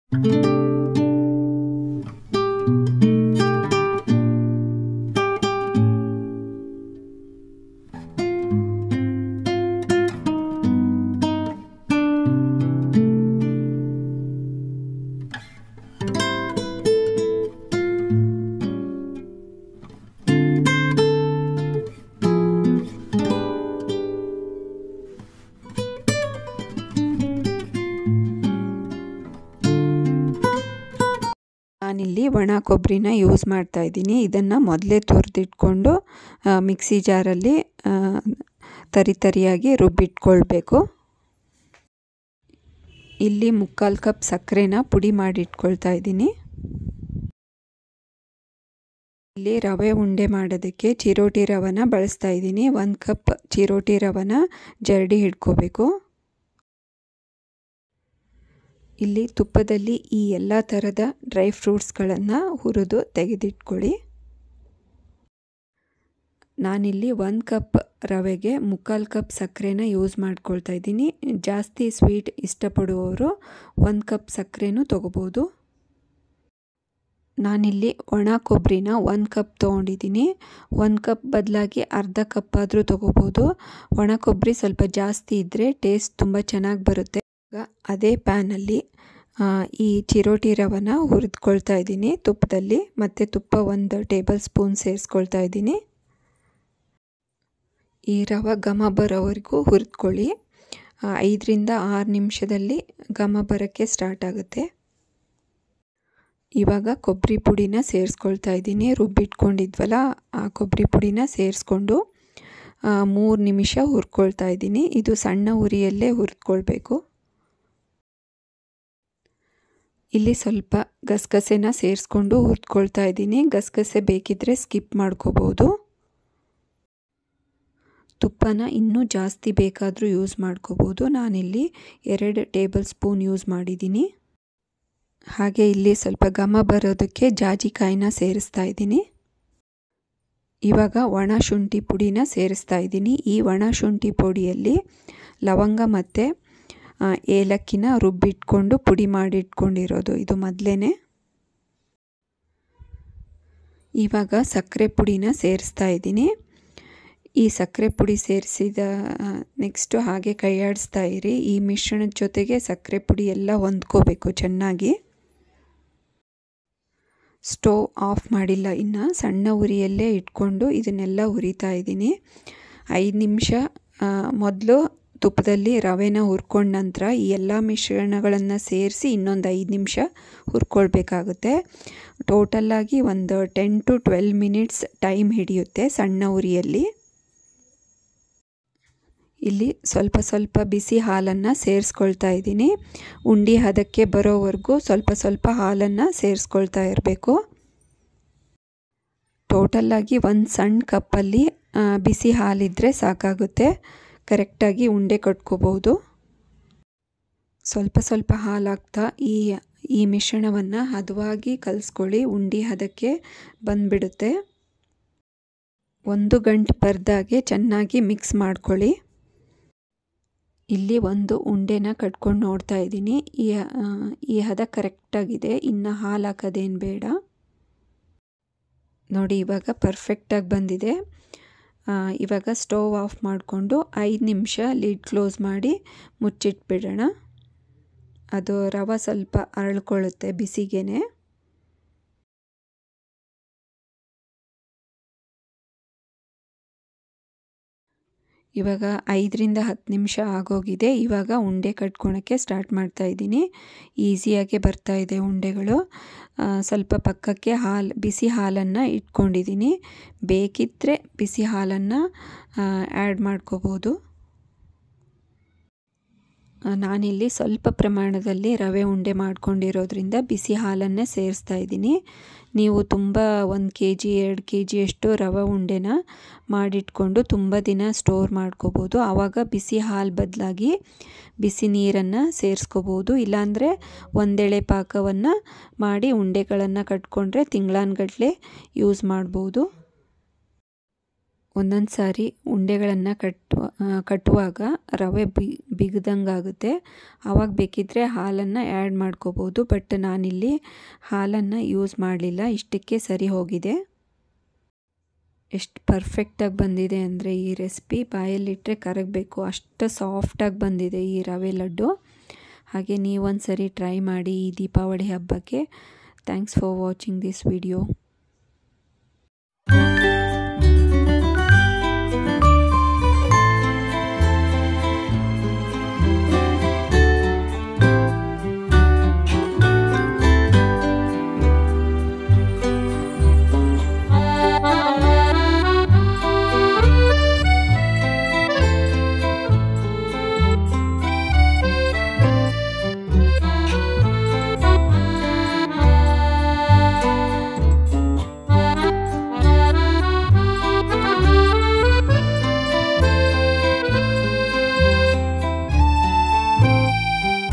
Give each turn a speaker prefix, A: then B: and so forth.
A: ನಾನಿಲ್ಲಿ ಒಣ ಕೊಬ್ಬರಿನ ಯೂಸ್ ಮಾಡ್ತಾ ಇದ್ದೀನಿ ಇದನ್ನು ಮೊದಲೇ ತುರಿದಿಟ್ಕೊಂಡು ಮಿಕ್ಸಿ ಜಾರಲ್ಲಿ ತರಿ ತರಿಯಾಗಿ ರುಬ್ಬಿಟ್ಕೊಳ್ಬೇಕು ಇಲ್ಲಿ ಮುಕ್ಕಾಲು ಕಪ್ ಸಕ್ಕರೆನ ಪುಡಿ ಮಾಡಿ ಇಟ್ಕೊಳ್ತಾ ಇದ್ದೀನಿ ಇಲ್ಲಿ ರವೆ ಉಂಡೆ ಮಾಡೋದಕ್ಕೆ ಚಿರೋಟಿ ರವನ ಬಳಸ್ತಾ ಇದ್ದೀನಿ ಒಂದು ಕಪ್ ಚಿರೋಟಿ ರವನ ಜರಡಿ ಹಿಡ್ಕೋಬೇಕು ಇಲ್ಲಿ ತುಪ್ಪದಲ್ಲಿ ಈ ಎಲ್ಲ ಥರದ ಡ್ರೈ ಫ್ರೂಟ್ಸ್ಗಳನ್ನು ಹುರಿದು ತೆಗೆದಿಟ್ಕೊಳ್ಳಿ ನಾನಿಲ್ಲಿ ಒಂದು ಕಪ್ ರವೆಗೆ ಮುಕ್ಕಾಲು ಕಪ್ ಸಕ್ಕರೆನ ಯೂಸ್ ಮಾಡ್ಕೊಳ್ತಾ ಇದ್ದೀನಿ ಜಾಸ್ತಿ ಸ್ವೀಟ್ ಇಷ್ಟಪಡುವವರು ಒಂದು ಕಪ್ ಸಕ್ಕರೆನೂ ತೊಗೋಬೋದು ನಾನಿಲ್ಲಿ ಒಣ ಕೊಬ್ಬರಿನ ಒಂದು ಕಪ್ ತೊಗೊಂಡಿದ್ದೀನಿ ಒಂದು ಕಪ್ ಬದಲಾಗಿ ಅರ್ಧ ಕಪ್ ಆದರೂ ತೊಗೋಬೋದು ಒಣ ಕೊಬ್ಬರಿ ಸ್ವಲ್ಪ ಜಾಸ್ತಿ ಇದ್ದರೆ ಟೇಸ್ಟ್ ತುಂಬ ಚೆನ್ನಾಗಿ ಬರುತ್ತೆ ಅದೇ ಪ್ಯಾನಲ್ಲಿ ಈ ಚಿರೋಟಿ ರವನ ಹುರಿದ್ಕೊಳ್ತಾ ಇದ್ದೀನಿ ತುಪ್ಪದಲ್ಲಿ ಮತ್ತು ತುಪ್ಪ ಒಂದು ಟೇಬಲ್ ಸ್ಪೂನ್ ಸೇರಿಸ್ಕೊಳ್ತಾ ಇದ್ದೀನಿ ಈ ರವೆ ಘಮ ಬರೋವರೆಗೂ ಹುರಿದ್ಕೊಳ್ಳಿ ಐದರಿಂದ ಆರು ನಿಮಿಷದಲ್ಲಿ ಘಮ ಬರೋಕ್ಕೆ ಸ್ಟಾರ್ಟ್ ಆಗುತ್ತೆ ಇವಾಗ ಕೊಬ್ಬರಿ ಪುಡಿನ ಸೇರಿಸ್ಕೊಳ್ತಾ ಇದ್ದೀನಿ ರುಬ್ಬಿಟ್ಕೊಂಡಿದ್ವಲ್ಲ ಆ ಕೊಬ್ಬರಿ ಪುಡಿನ ಸೇರಿಸ್ಕೊಂಡು ಮೂರು ನಿಮಿಷ ಹುರ್ಕೊಳ್ತಾ ಇದ್ದೀನಿ ಇದು ಸಣ್ಣ ಉರಿಯಲ್ಲೇ ಹುರಿದ್ಕೊಳ್ಬೇಕು ಇಲ್ಲಿ ಸ್ವಲ್ಪ ಗಸಗಸೆನ ಸೇರಿಸ್ಕೊಂಡು ಹುರ್ಕೊಳ್ತಾ ಇದ್ದೀನಿ ಗಸಗಸೆ ಬೇಕಿದ್ದರೆ ಸ್ಕಿಪ್ ಮಾಡ್ಕೋಬೋದು ತುಪ್ಪನ ಇನ್ನೂ ಜಾಸ್ತಿ ಬೇಕಾದರೂ ಯೂಸ್ ಮಾಡ್ಕೋಬೋದು ನಾನಿಲ್ಲಿ ಎರಡು ಟೇಬಲ್ ಸ್ಪೂನ್ ಯೂಸ್ ಮಾಡಿದ್ದೀನಿ ಹಾಗೆ ಇಲ್ಲಿ ಸ್ವಲ್ಪ ಘಮ ಬರೋದಕ್ಕೆ ಜಾಜಿಕಾಯಿನ ಸೇರಿಸ್ತಾ ಇದ್ದೀನಿ ಇವಾಗ ಒಣ ಶುಂಠಿ ಪುಡಿನ ಸೇರಿಸ್ತಾ ಇದ್ದೀನಿ ಈ ಒಣ ಶುಂಠಿ ಪುಡಿಯಲ್ಲಿ ಲವಂಗ ಮತ್ತು ಏಲಕ್ಕಿನ ರುಬ್ಬಿಟ್ಕೊಂಡು ಪುಡಿ ಮಾಡಿಟ್ಕೊಂಡಿರೋದು ಇದು ಮೊದಲೇ ಇವಾಗ ಸಕ್ಕರೆ ಪುಡಿನ ಸೇರಿಸ್ತಾ ಇದ್ದೀನಿ ಈ ಸಕ್ಕರೆ ಪುಡಿ ಸೇರಿಸಿದ ನೆಕ್ಸ್ಟು ಹಾಗೆ ಕೈಯಾಡಿಸ್ತಾ ಇರಿ ಈ ಮಿಶ್ರಣದ ಜೊತೆಗೆ ಸಕ್ಕರೆ ಪುಡಿ ಎಲ್ಲ ಹೊಂದ್ಕೋಬೇಕು ಚೆನ್ನಾಗಿ ಸ್ಟೋವ್ ಆಫ್ ಮಾಡಿಲ್ಲ ಇನ್ನು ಸಣ್ಣ ಉರಿಯಲ್ಲೇ ಇಟ್ಕೊಂಡು ಇದನ್ನೆಲ್ಲ ಹುರಿತಾ ಇದ್ದೀನಿ ಐದು ನಿಮಿಷ ಮೊದಲು ತುಪ್ಪದಲ್ಲಿ ರವೆನ ಹುರ್ಕೊಂಡ ನಂತರ ಈ ಎಲ್ಲ ಮಿಶ್ರಣಗಳನ್ನು ಸೇರಿಸಿ ಇನ್ನೊಂದು ಐದು ನಿಮಿಷ ಹುರ್ಕೊಳ್ಬೇಕಾಗುತ್ತೆ ಟೋಟಲ್ಲಾಗಿ ಒಂದು ten to twelve minutes time ಹಿಡಿಯುತ್ತೆ ಸಣ್ಣ ಉರಿಯಲ್ಲಿ ಇಲ್ಲಿ ಸ್ವಲ್ಪ ಸ್ವಲ್ಪ ಬಿಸಿ ಹಾಲನ್ನು ಸೇರಿಸ್ಕೊಳ್ತಾ ಇದ್ದೀನಿ ಉಂಡಿ ಹದಕ್ಕೆ ಬರೋವರೆಗೂ ಸ್ವಲ್ಪ ಸ್ವಲ್ಪ ಹಾಲನ್ನು ಸೇರಿಸ್ಕೊಳ್ತಾ ಇರಬೇಕು ಟೋಟಲ್ಲಾಗಿ ಒಂದು ಸಣ್ಣ ಕಪ್ಪಲ್ಲಿ ಬಿಸಿ ಹಾಲಿದ್ದರೆ ಸಾಕಾಗುತ್ತೆ ಕರೆಕ್ಟಾಗಿ ಉಂಡೆ ಕಟ್ಕೋಬೋದು ಸ್ವಲ್ಪ ಸ್ವಲ್ಪ ಹಾಲು ಹಾಕ್ತಾ ಈ ಈ ಮಿಶ್ರಣವನ್ನು ಹದವಾಗಿ ಕಲಿಸ್ಕೊಳ್ಳಿ ಉಂಡಿ ಹದಕ್ಕೆ ಬಂದುಬಿಡುತ್ತೆ ಒಂದು ಗಂಟೆ ಬರ್ದಾಗೆ ಚೆನ್ನಾಗಿ ಮಿಕ್ಸ್ ಮಾಡ್ಕೊಳ್ಳಿ ಇಲ್ಲಿ ಒಂದು ಉಂಡೆನ ಕಟ್ಕೊಂಡು ನೋಡ್ತಾ ಇದ್ದೀನಿ ಈ ಈ ಹದ ಕರೆಕ್ಟಾಗಿದೆ ಇನ್ನು ಹಾಲು ಹಾಕೋದೇನು ಬೇಡ ನೋಡಿ ಇವಾಗ ಪರ್ಫೆಕ್ಟಾಗಿ ಬಂದಿದೆ ಇವಾಗ ಸ್ಟೋವ್ ಆಫ್ ಮಾಡಿಕೊಂಡು ಐದು ನಿಮಿಷ ಲಿಡ್ ಕ್ಲೋಸ್ ಮಾಡಿ ಮುಚ್ಚಿಟ್ಬಿಡೋಣ ಅದು ರವೆ ಸ್ವಲ್ಪ ಅರಳ್ಕೊಳ್ಳುತ್ತೆ ಬಿಸಿಗೇನೆ ಇವಾಗ ಐದರಿಂದ ಹತ್ತು ನಿಮಿಷ ಆಗೋಗಿದೆ ಇವಾಗ ಉಂಡೆ ಕಟ್ಕೊಳಕ್ಕೆ ಸ್ಟಾರ್ಟ್ ಮಾಡ್ತಾ ಇದ್ದೀನಿ ಈಸಿಯಾಗೆ ಬರ್ತಾ ಇದೆ ಉಂಡೆಗಳು ಸ್ವಲ್ಪ ಪಕ್ಕಕ್ಕೆ ಹಾಲು ಬಿಸಿ ಹಾಲನ್ನು ಇಟ್ಕೊಂಡಿದ್ದೀನಿ ಬೇಕಿದ್ದರೆ ಬಿಸಿ ಹಾಲನ್ನು ಆ್ಯಡ್ ಮಾಡ್ಕೋಬೋದು ನಾನಿಲ್ಲಿ ಸ್ವಲ್ಪ ಪ್ರಮಾಣದಲ್ಲಿ ರವೆ ಉಂಡೆ ಮಾಡ್ಕೊಂಡಿರೋದ್ರಿಂದ ಬಿಸಿ ಹಾಲನ್ನೇ ಸೇರಿಸ್ತಾ ಇದ್ದೀನಿ ನೀವು ತುಂಬ ಒಂದು ಕೆ ಜಿ ಎರಡು ಕೆ ಜಿಯಷ್ಟು ರವೆ ಉಂಡೆನ ಮಾಡಿಟ್ಕೊಂಡು ತುಂಬ ದಿನ ಸ್ಟೋರ್ ಮಾಡ್ಕೋಬೋದು ಆವಾಗ ಬಿಸಿ ಹಾಲು ಬದಲಾಗಿ ಬಿಸಿ ನೀರನ್ನು ಸೇರಿಸ್ಕೋಬೋದು ಇಲ್ಲಾಂದರೆ ಒಂದೆಳೆ ಪಾಕವನ್ನು ಮಾಡಿ ಉಂಡೆಗಳನ್ನು ಕಟ್ಕೊಂಡ್ರೆ ತಿಂಗಳಾನ್ಗಟ್ಲೆ ಯೂಸ್ ಮಾಡ್ಬೋದು ಒಂದೊಂದು ಸಾರಿ ಉಂಡೆಗಳನ್ನು ಕಟ್ಟುವ ಕಟ್ಟುವಾಗ ರವೆ ಬಿ ಬಿಗ್ದಂಗಾಗುತ್ತೆ ಆವಾಗ ಬೇಕಿದ್ದರೆ ಹಾಲನ್ನು ಆ್ಯಡ್ ಮಾಡ್ಕೋಬೋದು ಬಟ್ ನಾನಿಲ್ಲಿ ಹಾಲನ್ನು ಯೂಸ್ ಮಾಡಲಿಲ್ಲ ಇಷ್ಟಕ್ಕೆ ಸರಿ ಹೋಗಿದೆ ಎಷ್ಟು ಪರ್ಫೆಕ್ಟಾಗಿ ಬಂದಿದೆ ಅಂದರೆ ಈ ರೆಸಿಪಿ ಬಾಯಲ್ಲಿಟ್ಟರೆ ಕರಗಬೇಕು ಅಷ್ಟು ಸಾಫ್ಟಾಗಿ ಬಂದಿದೆ ಈ ರವೆ ಲಡ್ಡು ಹಾಗೆ ನೀವೊಂದು ಸರಿ ಟ್ರೈ ಮಾಡಿ ಈ ದೀಪಾವಳಿ ಹಬ್ಬಕ್ಕೆ thanks for watching this video